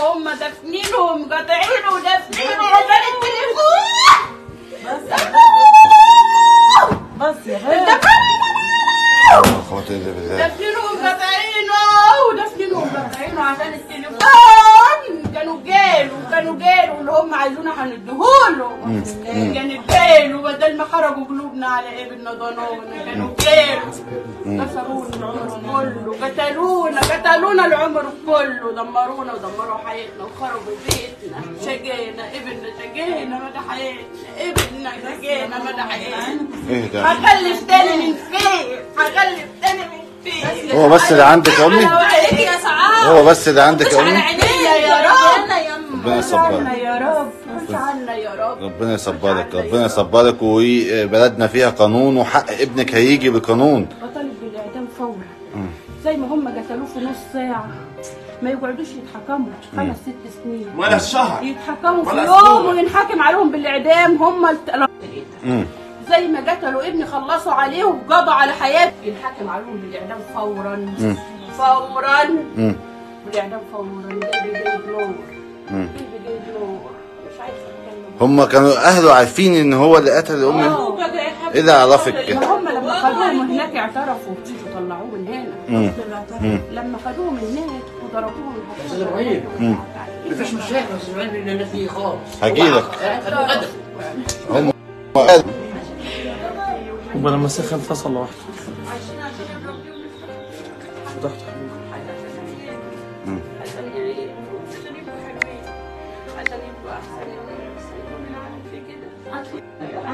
هم دافنينهم قاطعينه ودافنينه عشان التليفون بس يا هلا اخواتي اللي بالله دافنينهم قاطعينه ودافنينهم قاطعينه عشان التليفون كانوا جاله كانوا جاله اللي هم عايزونا هنديهوله كانوا جاله بدل ما خرجوا قلوبنا على ابن ضنونا كانوا جاله كسرونا العمر كله قتلونا قتلونا العمر كله دمرونا ودمروا حياتنا وخربوا بيتنا شقينا ابننا شقينا مدى حياتنا ابننا شقينا مدى حياتنا ايه ده هخلف تاني من فين هخلف تاني من فين هو بس اللي عندك يا امي عليك يا سعاد هو بس اللي عندك يا امي عينيا يا رب ربنا يصبرك يا رب خش عنا يا رب ربنا يصبرك ربنا يصبرك وبلدنا فيها قانون وحق ابنك هيجي بقانون بطالب بالاعدام فورا زي ما هم قتلوه في نص ساعه ما يقعدوش يتحكموا خمس ست سنين ولا الشهر يتحكموا في ولا يوم أسبوع. وينحكم عليهم بالاعدام هم الت... امم زي ما قتلوا ابني خلصوا عليه وقضوا على حياته ينحكم عليهم بالاعدام فورا فورا امم بالاعدام فورا جاي جاي نور مم. جاي جاي نور مش عايزه اتكلم هم كانوا اهله عارفين ان هو اللي قتل امي ايه اللي عرفك كده ما هم لما خدوهم هناك اعترفوا مشوا طلعوه من هنا مم. مم. لما خدوه من هناك وضربوهم أستاذ إبراهيم. مفيش مشاكل بس العلم اللي انا فيه خالص هجيلك خلوا غدا هم قالوا ولما سخن فصل لوحده فتحت عشان يعيشوا عشان يبقوا حلوين عشان يبقوا احسن يحسن من عامل في كده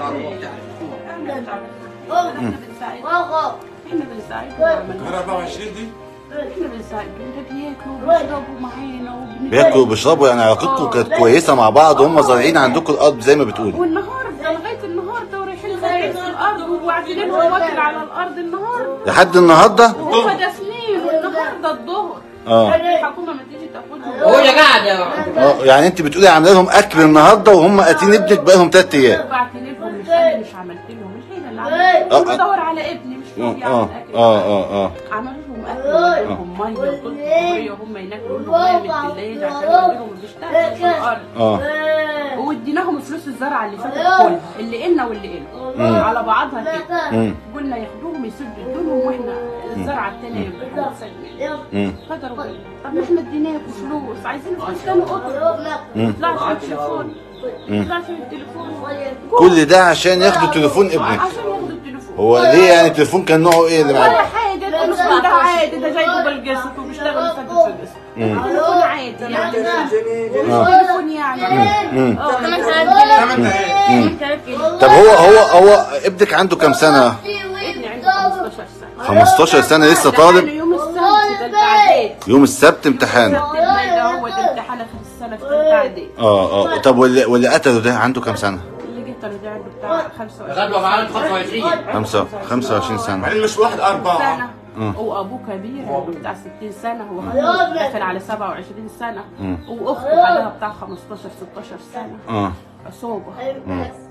احنا بنساعدهم احنا بنساعدهم 24 دي احنا بنساعدهم ده بياكلوا وبيشربوا معانا وبن- بياكلوا وبيشربوا يعني علاقتكم كانت كويسه مع بعض وهم زارعين عندكم الارض زي ما بتقولي والنهارده لغايه النهارده ورايحين زارعين في الارض وواعدين لهم واكل على الارض النهارده لحد النهارده وهم دافنين والنهارده الظهر اه الحكومه ما تيجي تاخدهم هو اللي قاعد يا اه يعني انت بتقولي عامله لهم اكل النهارده وهم قاتلين ابنك بقالهم ثلاث ايام بعت لهم مش انا مش عملت لهم مش هي اللي عملت اه، لهم اه. بدور على ابني مش هو اه بيعمل اه اكل اه اه اه عملوا لهم اكل وادوا لهم ميه وطول الطريه وهم هناك يقولوا لهم ميه من الليل عشان يقولوا لهم بيشتغلوا في الارض اه واديناهم فلوس الزرعه اللي فاتت كلها اللي إلنا واللي إلنا على بعضها كده مم. قلنا ياخدوهم يسدوا يدولهم واحنا الزرعه التانيه يبقى هنسد منها. مم. قدروا كده. طب ما احنا اديناكم فلوس عايزين فلوس تاني اطلب مم. لا عشان التليفون لا عشان التليفون كل ده عشان ياخدوا تليفون ابنك عشان ياخدوا التليفون هو ليه يعني التليفون كان نوعه ايه اللي ولا معاك حاجه التليفون ده عادي ده جايبه بالقسط وبيشتغل يسدد في القسط التليفون عادي يعني مش تليفون يعني مم. اه 8 دقايق طب هو هو هو ابنك عنده كام سنه ابني عنده 15 سنه 15 سنه لسه ده طالب يعني يوم السبت ده الاعداد يوم السبت امتحان السبت الليله هو ده امتحانه في السنه في ثالثه اعداد اه اه طب واللي واللي قتله ده عنده كام سنه اللي جه طلع ده عنده بتاع 25 غدوه معانا 25 خمسة 25 سنه بعدين مش واحد أربعة سنة وابوه كبير عنده بتاع 60 سنه هو خلاص داخل على 27 سنه واخته عليها بتاع 15 16 سنه اه عصوبه